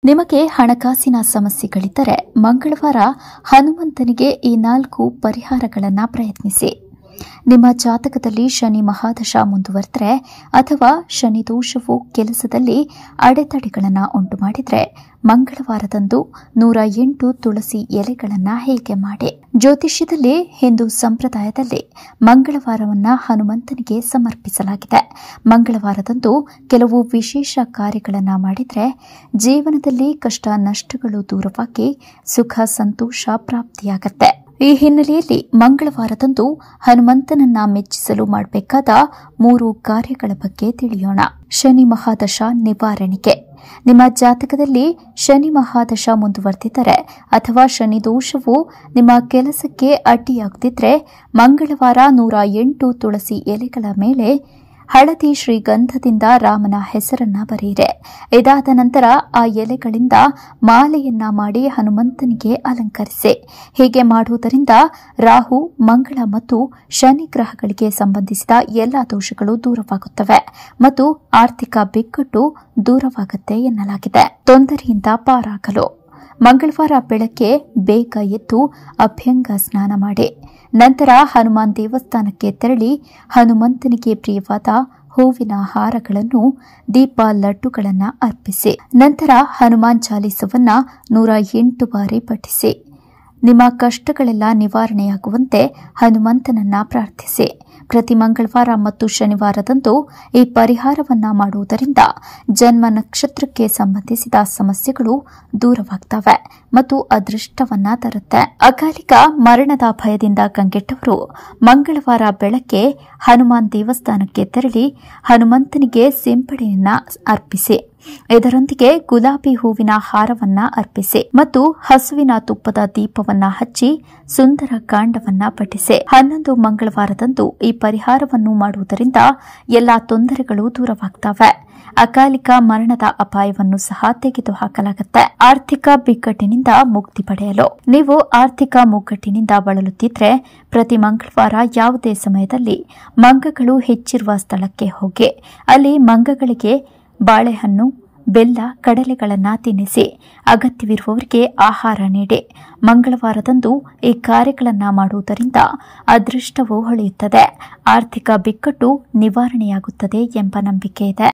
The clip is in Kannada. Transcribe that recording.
ನಿಮಗೆ ಹಣಕಾಸಿನ ಸಮಸ್ಯೆಗಳಿದ್ದರೆ ಮಂಗಳವಾರ ಹನುಮಂತನಿಗೆ ಈ ನಾಲ್ಕು ಪರಿಹಾರಗಳನ್ನು ಪ್ರಯತ್ನಿಸಿ ನಿಮ್ಮ ಜಾತಕದಲ್ಲಿ ಶನಿ ಮಹಾದಶ ಮುಂದುವರೆದರೆ ಅಥವಾ ಶನಿ ದೋಷವು ಕೆಲಸದಲ್ಲಿ ಅಡೆತಡೆಗಳನ್ನು ಉಂಟು ಮಾಡಿದರೆ ಮಂಗಳವಾರದಂದು ನೂರ ಎಂಟು ತುಳಸಿ ಎಲೆಗಳನ್ನು ಹೇಗೆ ಮಾಡಿ ಜ್ಯೋತಿಷ್ಯದಲ್ಲಿ ಹಿಂದೂ ಸಂಪ್ರದಾಯದಲ್ಲಿ ಮಂಗಳವಾರವನ್ನ ಹನುಮಂತನಿಗೆ ಸಮರ್ಪಿಸಲಾಗಿದೆ ಮಂಗಳವಾರದಂದು ಕೆಲವು ವಿಶೇಷ ಕಾರ್ಯಗಳನ್ನು ಮಾಡಿದರೆ ಜೀವನದಲ್ಲಿ ಕಷ್ಟ ನಷ್ಟಗಳು ದೂರವಾಗಿ ಸುಖ ಸಂತೋಷ ಪ್ರಾಪ್ತಿಯಾಗತ್ತೆ ಈ ಹಿನ್ನೆಲೆಯಲ್ಲಿ ಮಂಗಳವಾರದಂದು ಹನುಮಂತನನ್ನ ಮೆಚ್ಚಿಸಲು ಮಾಡಬೇಕಾದ ಮೂರು ಕಾರ್ಯಗಳ ಬಗ್ಗೆ ತಿಳಿಯೋಣ ಶನಿ ಮಹಾದಶ ನಿವಾರಣೆಗೆ ನಿಮ್ಮ ಜಾತಕದಲ್ಲಿ ಶನಿ ಮಹಾದಶ ಮುಂದುವರೆದಿದ್ದರೆ ಅಥವಾ ಶನಿ ದೋಷವು ನಿಮ್ಮ ಕೆಲಸಕ್ಕೆ ಅಡ್ಡಿಯಾಗುತ್ತಿದ್ರೆ ಮಂಗಳವಾರ ನೂರ ಎಂಟು ತುಳಸಿ ಎಲೆಗಳ ಮೇಲೆ ಹಳದಿ ಶ್ರೀಗಂಧದಿಂದ ರಾಮನ ಹೆಸರನ್ನ ಬರೆಯಿರೆ ಇದಾದ ನಂತರ ಆ ಎಲೆಗಳಿಂದ ಮಾಲೆಯನ್ನ ಮಾಡಿ ಹನುಮಂತನಿಗೆ ಅಲಂಕರಿಸಿ ಹೀಗೆ ಮಾಡುವುದರಿಂದ ರಾಹು ಮಂಗಳ ಮತ್ತು ಶನಿ ಗ್ರಹಗಳಿಗೆ ಸಂಬಂಧಿಸಿದ ಎಲ್ಲ ದೋಷಗಳು ದೂರವಾಗುತ್ತವೆ ಮತ್ತು ಆರ್ಥಿಕ ಬಿಕ್ಕಟ್ಟು ದೂರವಾಗುತ್ತೆ ಎನ್ನಲಾಗಿದೆ ತೊಂದರೆಯಿಂದ ಪಾರಾಗಲು ಮಂಗಳವಾರ ಬೆಳಗ್ಗೆ ಬೇಗ ಎದ್ದು ಅಭ್ಯಂಗ ಸ್ನಾನ ಮಾಡಿ ನಂತರ ಹನುಮಾನ್ ದೇವಸ್ಥಾನಕ್ಕೆ ತೆರಳಿ ಹನುಮಂತನಿಗೆ ಪ್ರಿಯವಾದ ಹೂವಿನ ಹಾರಗಳನ್ನು ದೀಪ ಲಡ್ಡುಗಳನ್ನು ಅರ್ಪಿಸಿ ನಂತರ ಹನುಮಾನ್ ಚಾಲೀಸವನ್ನ ನೂರ ಎಂಟು ಬಾರಿ ಪಠಿಸಿ ನಿಮ್ಮ ಕಷ್ಟಗಳೆಲ್ಲ ನಿವಾರಣೆಯಾಗುವಂತೆ ಹನುಮಂತನನ್ನ ಪ್ರಾರ್ಥಿಸಿ ಪ್ರತಿ ಮಂಗಳವಾರ ಮತ್ತು ಶನಿವಾರದಂದು ಈ ಪರಿಹಾರವನ್ನ ಮಾಡುವುದರಿಂದ ಜನ್ಮ ನಕ್ಷತ್ರಕ್ಕೆ ಸಂಬಂಧಿಸಿದ ಸಮಸ್ಯೆಗಳು ದೂರವಾಗ್ತವೆ ಮತ್ತು ಅದೃಷ್ಟವನ್ನ ತರುತ್ತೆ ಅಕಾಲಿಕ ಮರಣದ ಭಯದಿಂದ ಕಂಗೆಟ್ಟವರು ಮಂಗಳವಾರ ಬೆಳಗ್ಗೆ ಹನುಮಾನ್ ದೇವಸ್ಥಾನಕ್ಕೆ ತೆರಳಿ ಹನುಮಂತನಿಗೆ ಸಿಂಪಡಿಯನ್ನ ಅರ್ಪಿಸಿ ಇದರೊಂದಿಗೆ ಗುಲಾಬಿ ಹೂವಿನ ಹಾರವನ್ನ ಅರ್ಪಿಸಿ ಮತ್ತು ಹಸುವಿನ ತುಪ್ಪದ ದೀಪವನ್ನ ಹಚ್ಚಿ ಸುಂದರ ಕಾಂಡವನ್ನ ಪಠಿಸಿ ಹನ್ನೊಂದು ಮಂಗಳವಾರದಂದು ಈ ಪರಿಹಾರವನ್ನು ಮಾಡುವುದರಿಂದ ಎಲ್ಲಾ ತೊಂದರೆಗಳು ದೂರವಾಗ್ತವೆ ಅಕಾಲಿಕ ಮರಣದ ಅಪಾಯವನ್ನು ಸಹ ತೆಗೆದುಹಾಕಲಾಗುತ್ತೆ ಆರ್ಥಿಕ ಬಿಕ್ಕಟ್ಟಿನಿಂದ ಮುಕ್ತಿ ಪಡೆಯಲು ನೀವು ಆರ್ಥಿಕ ಮುಗ್ಗಟ್ಟಿನಿಂದ ಬಳಲುತ್ತಿದ್ರೆ ಪ್ರತಿ ಮಂಗಳವಾರ ಯಾವುದೇ ಸಮಯದಲ್ಲಿ ಮಂಗಗಳು ಹೆಚ್ಚಿರುವ ಸ್ಥಳಕ್ಕೆ ಹೋಗಿ ಅಲ್ಲಿ ಮಂಗಗಳಿಗೆ ಬಾಳೆಹಣ್ಣು ಬೆಲ್ಲ ಕಡಲೆಗಳನ್ನು ತಿನ್ನಿಸಿ ಅಗತ್ಯವಿರುವವರಿಗೆ ಆಹಾರ ನೀಡಿ ಮಂಗಳವಾರದಂದು ಈ ಕಾರ್ಯಗಳನ್ನು ಮಾಡುವುದರಿಂದ ಅದೃಷ್ಟವು ಹೊಳೆಯುತ್ತದೆ ಆರ್ಥಿಕ ಬಿಕ್ಕಟ್ಟು ನಿವಾರಣೆಯಾಗುತ್ತದೆ ಎಂಬ ನಂಬಿಕೆ ಇದೆ